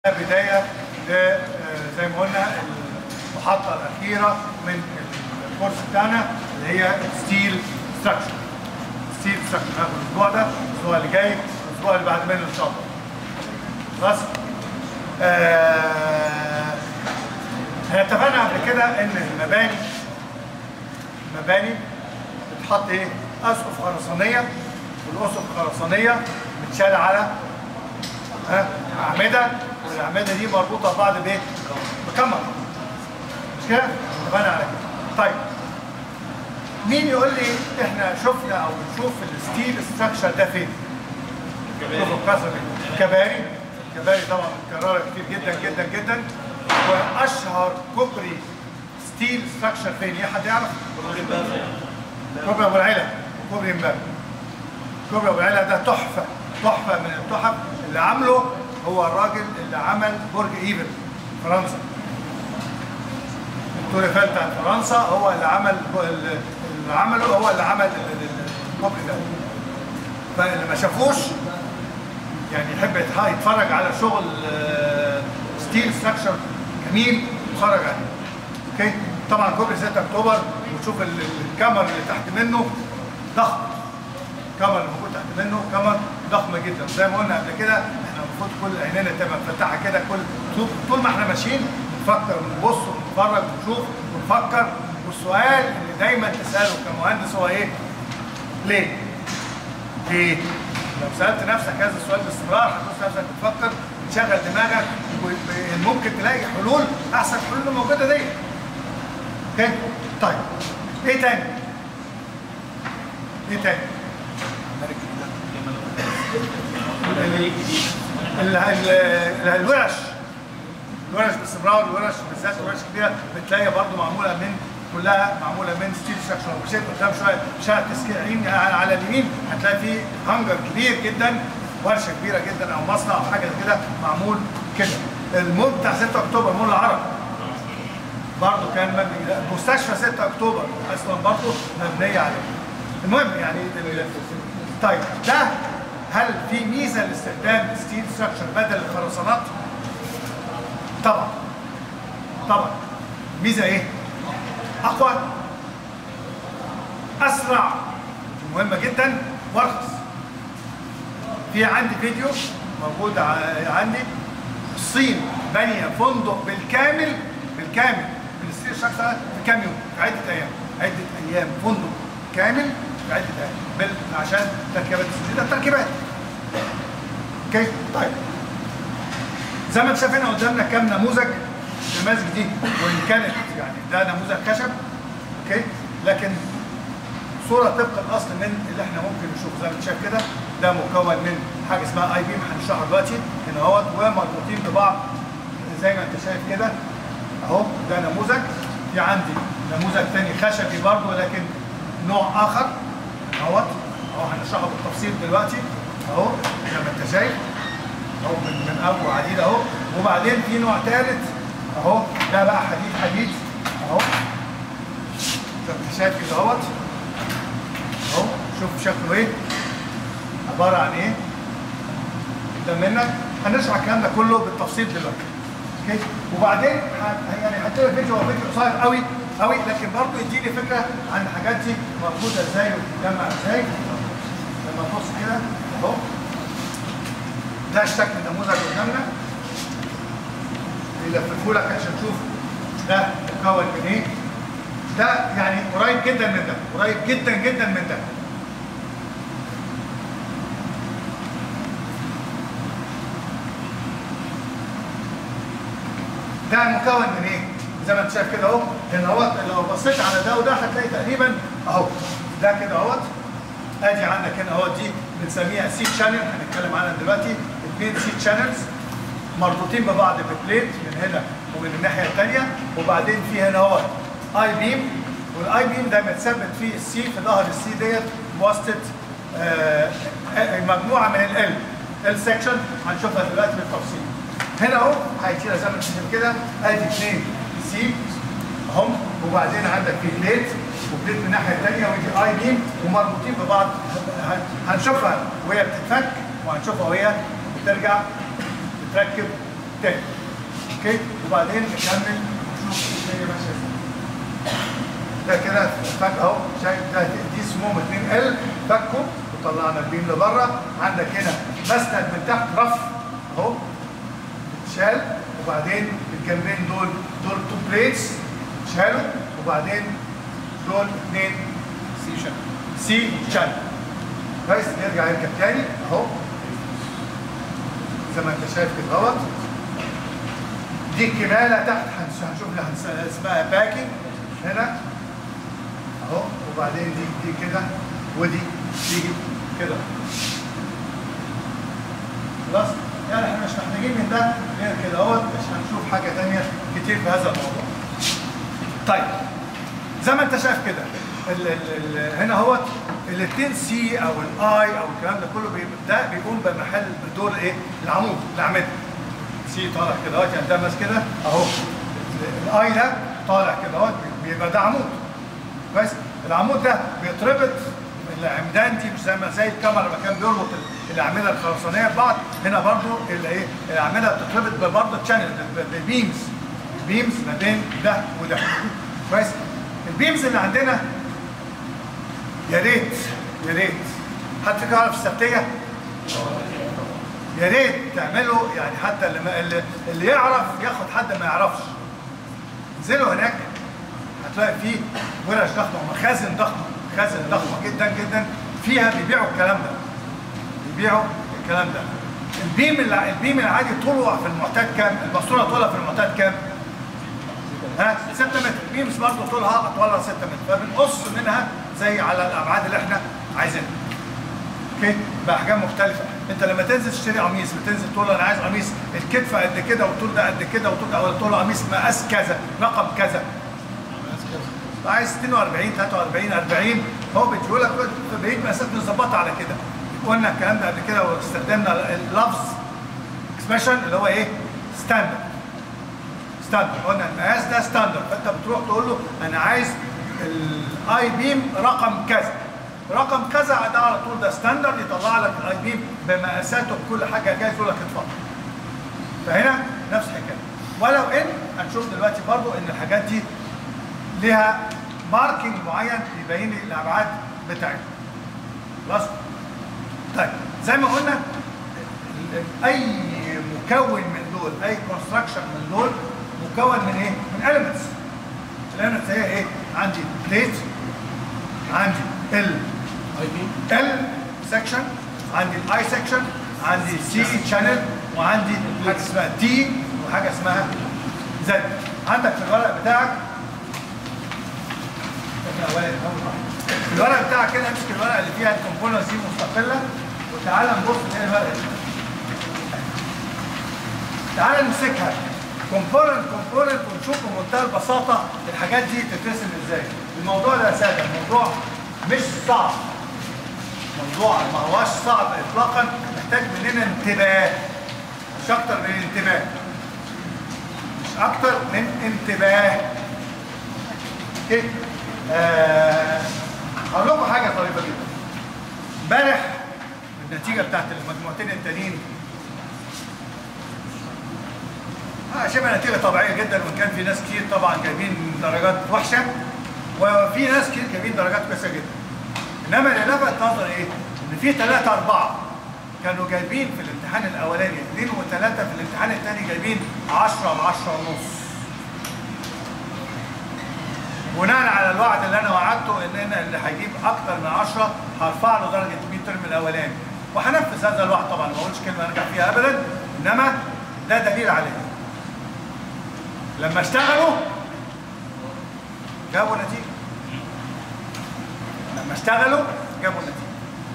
بداية ل- زي ما قلنا المحطة الأخيرة من الكورس بتاعنا اللي هي ستيل ستراكشر ستيل ستراكشر هناخد الأسبوع ده الأسبوع اللي جاي الأسبوع اللي بعد منه إن شاء الله خلاص آه، احنا اتفقنا قبل كده إن المباني المباني بتحط إيه؟ أسقف خرسانية والأسقف الخرسانية بتشال على ها أعمدة والأعمدة دي مربوطة ببعض بإيه؟ بكمر مش كده؟ اتفقنا على كده طيب مين يقول لي احنا شفنا او بنشوف الستيل ستراكشر ده فين؟ شوفوا القصر كباري كباري طبعا متكرره كتير جدا جدا جدا واشهر كوبري ستيل ستراكشر فين؟ يا حد يعرف؟ كوبري ابو العلا كوبري امبابه كوبري ابو العلا ده تحفه تحفه من التحف اللي عامله هو الراجل اللي عمل برج ايفل فرنسا الدكتور ايفل بتاع فرنسا هو اللي عمل اللي عمله هو اللي عمل ال- ال- الكوبري ده فاللي ما شافوش يعني يحب يتح- يتفرج على شغل آه، ستيل ستراكشر جميل يتفرج عليه اوكي طبعا كوبري 6 اكتوبر وتشوف ال- ال- الكاميرا اللي تحت منه ضخم الكاميرا اللي موجود تحت منه كاميرا ضخمه جدا زي ما قلنا قبل كده احنا المفروض كل عينينا تبقى مفتحه كده كل طول- طول ما احنا ماشيين نفكر ونبص ونتفرج ونشوف ونفكر والسؤال اللي دايما تساله كمهندس هو ايه؟ ليه؟ ليه؟ لو سالت نفسك هذا السؤال باستمرار هتبص نفسك تفكر تشغل دماغك وممكن تلاقي حلول احسن حلول اللي موجوده دي. اوكي؟ طيب ايه تاني؟ ايه تاني؟ ال- ال- ال- الورش الورش باستمرار الورش بالذات الورش الكبيره بتلاقي برضو معموله من كلها معموله من ستيل ستراكشر ومشيت قدام شويه شارع تسكيرين على على اليمين هتلاقي فيه هانجر كبير جدا ورشه كبيره جدا او مصنع او حاجه زي كده معمول كده المول بتاع 6 اكتوبر مول العرب برضه كان مبني مستشفى 6 اكتوبر اصلا برضه مبنيه عليه المهم يعني ال- طيب ده هل في ميزه لاستخدام ستيل ستراكشر بدل الخرسانات؟ طبعا طبعا ميزه ايه؟ اقوى اسرع مهمه جدا وارخص في عندي فيديو موجود ع- عندي الصين بانيه فندق بالكامل بالكامل بالستيل ستراكشر في كام يوم في عده ايام عده ايام فندق كامل في عده ايام بال... عشان تركيبات الستيل ده تركيبات اوكي طيب زي ما انت شايف هنا قدامنا كام نموذج نماذج دي وان كانت يعني ده نموذج خشب اوكي لكن صوره طبق الاصل من اللي احنا ممكن نشوفه زي ما انت شايف كده ده مكون من حاجه اسمها اي بيم هنشرحها دلوقتي هنا اهوت ومربوطين ببعض زي ما انت شايف كده اهو ده نموذج في عندي نموذج تاني خشبي برضه لكن نوع اخر اهوت اهو هنشرحه بالتفصيل دلوقتي اهو زي ما انت شايف اهو من من ابو حديد اهو وبعدين في نوع ثالث اهو ده بقى حديد حديد اهو زي ما انت شايف كده اهوت اهو شوف شكله ايه عباره عن ايه قدام منك هنشرح الكلام ده كله بالتفصيل دلوقتي اوكي وبعدين ه- يعني هديلك فيديو هو فيديو قصير قوي قوي لكن برضه يديني فكره عن الحاجات دي موجوده ازاي وبتتجمع ازاي لما تبص كده اهو ده الشكل النموذج قدامنا يلففه لك عشان تشوف ده مكون من ايه ده يعني قريب جدا من ده قريب جدا جدا من ده ده مكون من ايه؟ زي ما انت شايف كده اهو هنا اهوت لو بصيت على ده وده هتلاقي تقريبا اهو ده كده اهوت ادي عندك هنا اهوت دي بنسميها سي شانل هنتكلم عنها دلوقتي اثنين سي شانلز مربوطين ببعض ببليت من هنا ومن الناحيه الثانيه وبعدين في هنا اهوت اي بيم والاي بيم ده متثبت فيه السي في ظهر السي ديت بواسطه آه، آه، مجموعه من ال ال سكشن هنشوفها دلوقتي بالتفصيل هنا اهو هيشيلها زي ما انت شايف كده ادي اثنين سي اهم وبعدين عندك في بليت وبليت من الناحيه الثانيه ودي اي بيم ومربوطين ببعض هنشوفها وهي بتتفك وهنشوفها وهي بترجع تتركب تاني اوكي وبعدين نكمل نشوف الدنيا ماشيه ازاي ده كده فك اهو شايف ده دي سموم 2 ال فكه وطلعنا البيم لبره عندك هنا مسند من تحت رف اهو اتشال وبعدين الجنبين دول دول تو بليتس اتشالوا وبعدين دول اثنين سي شكل سي شانل كويس نرجع يركب تاني اهو زي ما انت شايف كده اهوت دي الكماله تحت هنش- هنشوف لها هنس- اسمها باكينج هنا اهو وبعدين دي دي كده ودي تيجي كده خلاص يعني احنا مش محتاجين من ده غير كده اهوت مش هنشوف حاجه تانيه كتير في هذا الموضوع طيب زي ما انت شايف كده ال ال ال هنا اهوت الاثنين سي او الاي او الكلام ده كله بي ده بيقوم بمحل بدور ايه؟ العمود الاعمده سي طالع كده اهوت يعني ده ماسك كده اهو الاي ده طالع كده اهوت بيبقى ده عمود كويس العمود ده بيتربط العمدان دي مش زي ما زي الكاميرا لما كان بيربط ال- الاعمده الخرسانيه ببعض هنا برضو الايه الاعمده بتتربط برضه تشانل ببيمز بيمز ما بين ده وده كويس البيمز اللي عندنا يا ريت يا ريت حد فيكم يعرف السبتيه؟ يا ريت تعملوا يعني حتى اللي, ما اللي, اللي يعرف ياخد حد ما يعرفش انزلوا هناك هتلاقي فيه ورش ضخمه ومخازن ضخمه مخازن ضخمه جدا جدا فيها بيبيعوا الكلام ده بيبيعوا الكلام ده البيم الع- البيم العادي طوله في المعتاد كام؟ الماسوره طولها في المعتاد كام؟ ها 6 متر بيمس برضه طولها اطولها 6 متر فبنقص منها زي على الابعاد اللي احنا عايزينها اوكي باحجام مختلفه انت لما تنزل تشتري قميص بتنزل تقول له انا عايز قميص الكتف قد كده والطول ده قد كده والطول ده تقول له قميص مقاس كذا رقم كذا عايز 42 43 40 هو بيديهولك بقيت مقاسات مظبطه على كده قلنا الكلام ده قبل كده واستخدمنا اللفظ اكسبريشن اللي هو ايه ستاندرد ستاندرد قلنا المقاس ده ستاندرد فانت بتروح تقول له انا عايز الاي بيم رقم كذا رقم كذا ده على طول ده ستاندرد يطلع لك الاي بيم بمقاساته بكل حاجه جاهز يقول لك اتفضل فهنا نفس الحكايه ولو ان هنشوف دلوقتي برضو ان الحاجات دي ليها ماركينج معين يبين لي الابعاد بتاعتها خلاص طيب زي ما قلنا ال- اي مكون من دول اي كونستراكشن من دول مكون من ايه من elements الاليمنتس هي ايه عندي بليت عندي ال اي بي ال سكشن عندي الاي سكشن عندي سي شانل وعندي حاجه اسمها تي وحاجه اسمها زد عندك في الورق بتاعك إحنا أولاً أول واحد. الورق بتاعك كده امسك الورقه اللي فيها الكومبوننتس دي مستقله وتعالى نبص نلاقي الورقه دي تعالى نمسكها كومبوننت كومبوننت ونشوف بمنتهى البساطه الحاجات دي تترسم ازاي الموضوع ده ساده الموضوع مش صعب موضوع ما هواش صعب اطلاقا محتاج مننا انتباه مش اكتر من انتباه مش اكتر من انتباه اوكي آه، هقول لكم حاجه طريفه جدا امبارح النتيجه بتاعت المجموعتين التانيين اه شبه نتيجه طبيعيه جدا وان كان في ناس كتير طبعا جايبين درجات وحشه وفي ناس كتير جايبين درجات كويسه جدا انما اللي لفت نظري ايه؟ ان في ثلاثه اربعه كانوا جايبين في الامتحان الاولاني اثنين وثلاثه في الامتحان الثاني جايبين 10 ب 10 ونص بناء على الوعد اللي انا وعدته ان انا اللي هيجيب اكتر من 10 هرفع له درجه الميد ترم الاولاني وهنفذ هذا الوعد طبعا ما بقولش كلمه انجح فيها ابدا انما ده دليل عليه لما اشتغلوا جابوا نتيجه لما اشتغلوا جابوا نتيجه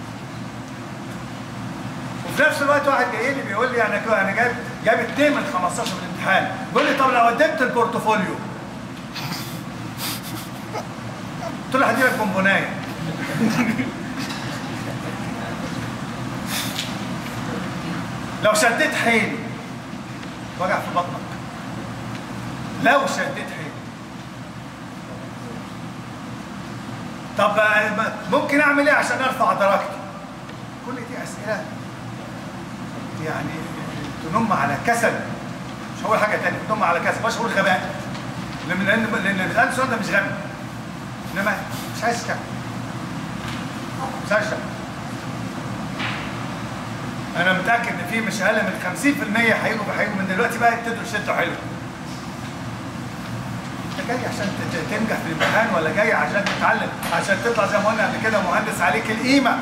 وفي نفس الوقت واحد جاي لي بيقول لي انا كده انا جايب جايب 2 من 15 في الامتحان بيقول لي طب لو قدمت البورتفوليو قلت له هديلك بونبونايه لو شديت حيل وجع في بطنك لو شديت حيل طب ما- ممكن اعمل ايه عشان ارفع درجتي كل دي اسئله يعني تنم على كسل مش هقول حاجه ثانيه ضم على كذا مش هقول غباء لان لان لان اللي بيسال السؤال ده مش غبي انما مش عايز يشتغل مش عايز يشتغل انا متاكد ان في مش اقل من 50% هيجوا هيجوا من دلوقتي بقى يبتدوا يشتوا حلو انت جاي عشان ت- تنجح في الامتحان ولا جاي عشان تتعلم عشان تطلع زي ما قلنا قبل كده مهندس عليك القيمه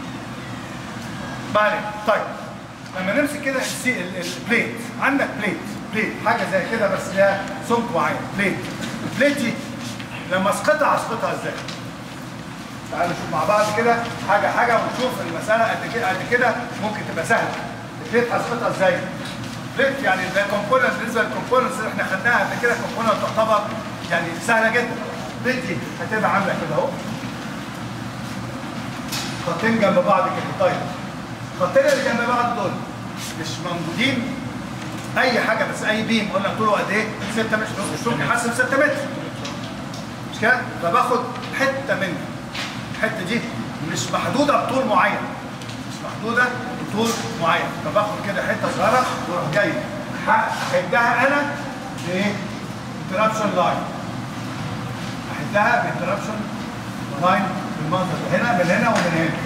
بعدين طيب لما نمسك كده السي- ال- البليت عندك بليت بليت حاجه زي كده بس ليها سمك معين بليت البليت دي لما اسقطها اسقطها ازاي؟ تعالوا نشوف مع بعض كده حاجه حاجه ونشوف المساله قد كده قد كده ممكن تبقى سهله البليت هسقطها ازاي؟ بليت يعني ده كومبوننت بالنسبه للكومبوننتس اللي احنا خدناها قبل كده كومبوننت تعتبر يعني سهله جدا البليت دي هتبقى عامله كده اهو خطين جنب بعض كده طيب الخطين اللي جنب بعض دول مش موجودين اي حاجه بس اي بيم قلنا طوله قد ايه 6 متر مش ممكن حسب 6 متر مش كده فباخد حته منه الحته دي مش محدوده بطول معين مش محدوده بطول معين فباخد كده حته صغيره واروح جاي احدها انا بايه؟ انترابشن لاين احدها بانترابشن لاين بالمنظر ده هنا من هنا ومن هنا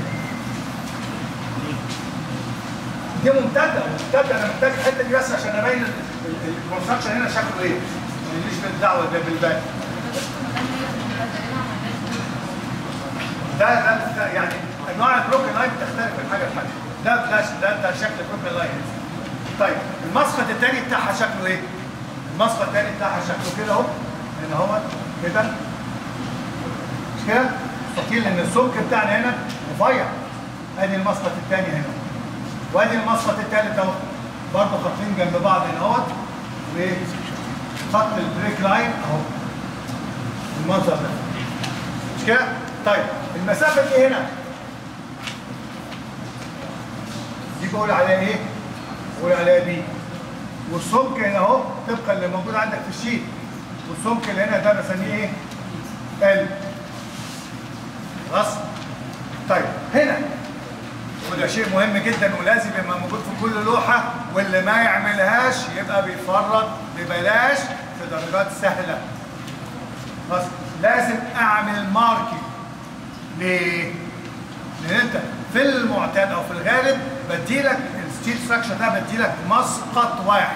دي ممتده ممتده انا محتاج الحته دي بس عشان ابين الكونستراكشن هنا شكله ايه ماليش بالدعوه ده بالباقي ده ده ده يعني انواع البروكن لاين بتختلف من حاجه لحاجه ده فلاش ده ده شكل بروكن لاين طيب المسقط الثاني بتاعها شكله ايه؟ المسقط الثاني بتاعها شكله كده اهو هنا اهو كده مش كده؟ مستطيل لان السمك بتاعنا هنا رفيع ادي المسقط الثاني هنا وادي المسقط الثالث اهو برضه خطين جنب بعض هنا اهوت وخط البريك لاين اهو المنظر ده مش كده؟ طيب المسافه دي هنا دي بقول عليها ايه؟ بقول عليها بي والسمك هنا اهو طبقا اللي موجود عندك في الشيت والسمك اللي هنا ده بسميه ايه؟ ال خلاص؟ طيب هنا وده شيء مهم جدا ولازم يبقى موجود في كل لوحه واللي ما يعملهاش يبقى بيفرط ببلاش في درجات سهله خلاص لازم اعمل ماركينج ليه؟ لان انت في المعتاد او في الغالب بديلك الستيل ستراكشر ده بديلك مسقط واحد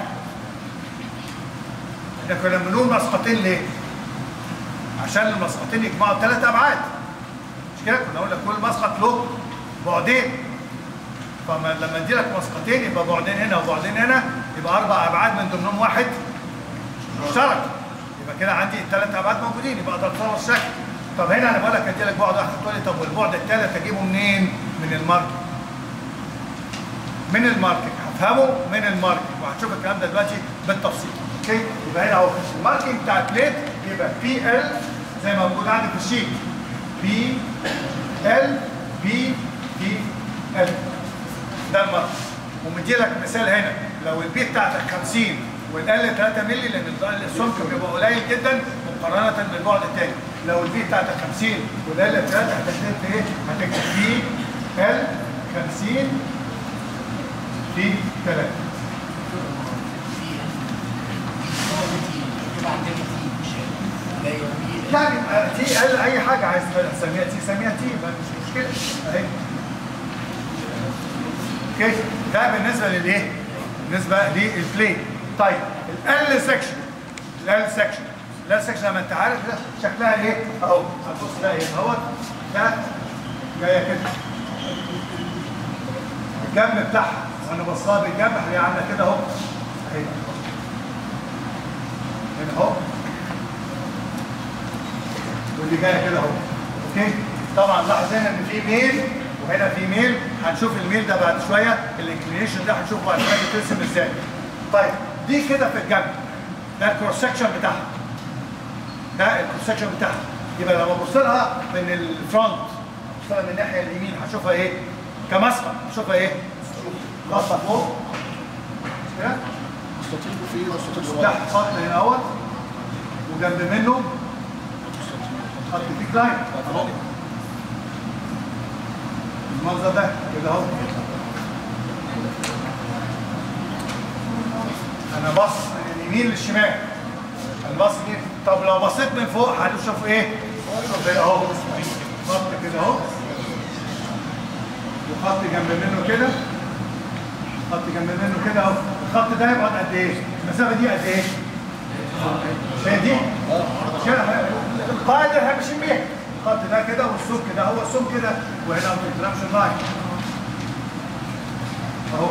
احنا كنا بنقول مسقطين ليه؟ عشان المسقطين يجمعوا ثلاث ابعاد مش كده؟ كنا قلنا كل مسقط له بعدين فما لما ادي لك مسقطين يبقى بعدين هنا وبعدين هنا يبقى اربع ابعاد من ضمنهم واحد مشترك يبقى كده عندي الثلاث ابعاد موجودين يبقى اقدر اتصور الشكل طب هنا انا بقول لك ادي لك بعد واحد تقول لي طب والبعد الثالث اجيبه منين؟ من الماركت من الماركت هفهمه من الماركت وهتشوف الكلام ده دلوقتي بالتفصيل اوكي يبقى هنا اهو الماركت بتاع البليت يبقى بي ال زي ما موجود عندي في الشيت بي ال بي بي ال ده الماركت ومدي لك مثال هنا لو البي بتاعتك 50 والال 3 مللي لان السمك بيبقى قليل جدا مقارنه بالبعد الثاني لو البي بتاعتك 50 والال 3 هتكتب ايه؟ هتكتب بي ال 50 في 3 يعني آه، تي ال اي حاجه عايز تسميها تي سميها تي ما مش مشكله اهي اوكي ده بالنسبه للايه؟ بالنسبه للبلاي طيب ال سكشن ال سكشن ال سكشن زي ما انت عارف ده شكلها ايه؟ اهو هتبص ده ايه اهوت ده جايه كده الجنب بتاعها وانا بصلها بالجنب هي عامله كده اهو اهي هنا اهو واللي جايه كده اهو اوكي طبعا لاحظ هنا ان في ميل وهنا في ميل هنشوف الميل ده بعد شويه الانكلينيشن ده هنشوفه بعد شويه بترسم ازاي طيب دي كده في الجنب ده الكروس سكشن بتاعها ده الكروس سكشن بتاعها يبقى لما ابص لها من الفرونت ابص لها من الناحيه اليمين هشوفها ايه؟ كمسقط هشوفها ايه؟ مسقط فوق مش كده؟ مستطيل فيه مستطيل صغير تحت خط هنا اهوت وجنب منه خط بيك لاين اهو المنظر ده كده اهو انا بص اليمين للشمال الباص يمين طب لو بصيت من فوق هتشوف ايه؟ شوف كده اهو خط كده اهو وخط جنب منه كده خط جنب منه كده اهو الخط ده يبعد قد ايه؟ المسافه دي قد ايه؟ هي دي؟ كده القاعده اللي احنا ماشيين بيها الخط ده كده والسمك ده هو السمك كده وهنا الانترامشن لاين اهو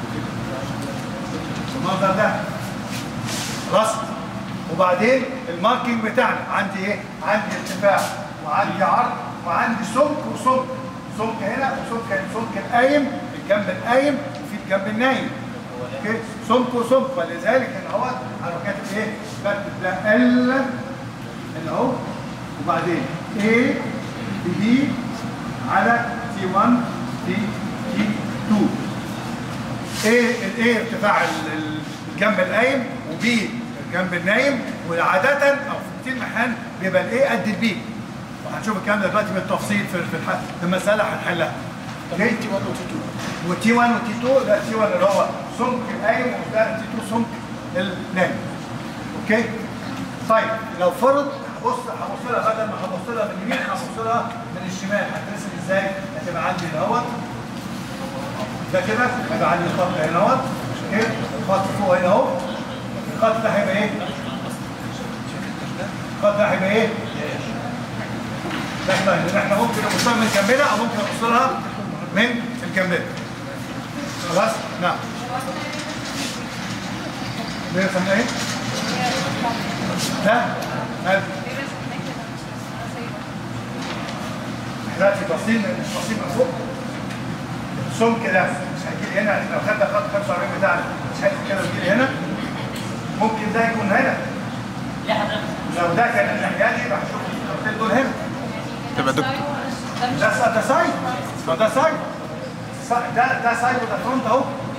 المنظر ده خلاص وبعدين الماركينج بتاعنا عندي ايه؟ عندي ارتفاع وعندي عرض وعندي سمك وسمك سمك هنا وسمك هنا سمك القايم الجنب القايم وفي الجنب النايم اوكي سمك وسمك ولذلك هنا اهو انا كاتب ايه؟ بكتب ده ال هنا اهو وبعدين A B على T1 في T2 A الايه ارتفاع ال- ال- الجنب القايم وبي الجنب النايم وعادة او في كتير محل بيبقى الايه قد البي وهنشوف الكلام ده دلوقتي بالتفصيل في في الح- في المسألة هنحلها اوكي تي 1 وتي 2 وتي 1 وتي 2 ده تي 1 اللي هو سمك القايم وده تي 2 سمك النايم اوكي طيب لو فرض هبص هبص لها بدل ما هبص لها من اليمين هبص لها من الشمال هترسم ازاي؟ هتبقى عندي اهوت ده كده هيبقى عندي الخط هنا اهوت اوكي الخط فوق هنا اهو الخط ده هيبقى ايه؟ الخط ده هيبقى ايه؟ ده احنا لان احنا ممكن نبص لها من جنبنا او ممكن نبص لها من الجنبين خلاص؟ نعم ده يسمى ايه؟ ده مال دلوقتي باصين مش باصين من فوق السمك ده مش هيجي لي هنا لو خدنا خط 45 بتاعنا مش هيجي كده ويجي لي هنا ممكن ده يكون هنا لو ده كان الناحيه دي راح اشوف الخطين دول هنا تبقى دكتور ده ده سايد ما ده سايد سا- ده ده سايد وده فرونت اهو